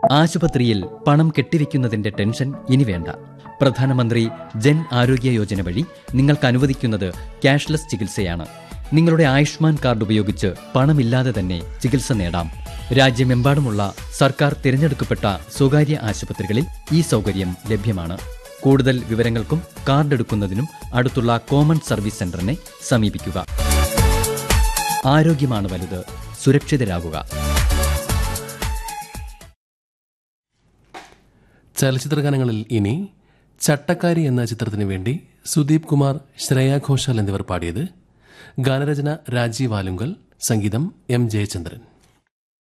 ആശുപത്രിയിൽ പണം കെട്ടിവെക്കുന്നതിന്റെ ടെൻഷൻ ഇനി വേണ്ട പ്രധാനമന്ത്രി ജൻ ആരോഗ്യ യോജന വഴി നിങ്ങൾക്ക് അനുവദിക്കുന്നത് ക്യാഷ്ലെസ് ചികിത്സയാണ് നിങ്ങളുടെ ആയുഷ്മാൻ കാർഡ് ഉപയോഗിച്ച് പണമില്ലാതെ തന്നെ ചികിത്സ നേടാം രാജ്യമെമ്പാടുമുള്ള സർക്കാർ തിരഞ്ഞെടുക്കപ്പെട്ട സ്വകാര്യ ആശുപത്രികളിൽ ഈ സൗകര്യം ലഭ്യമാണ് കൂടുതൽ വിവരങ്ങൾക്കും കാർഡ് എടുക്കുന്നതിനും അടുത്തുള്ള കോമൺ സർവീസ് സെന്ററിനെ സമീപിക്കുക ആരോഗ്യമാണ് വലുത് സുരക്ഷിതരാകുക ചലച്ചിത്രഗാനങ്ങളിൽ ഇനി ചട്ടക്കാരി എന്ന ചിത്രത്തിനു വേണ്ടി സുദീപ് കുമാർ ശ്രേയ ഘോഷാൽ എന്നിവർ പാടിയത് ഗാനരചന രാജീവ് ആലുങ്കൽ സംഗീതം എം ജയചന്ദ്രൻ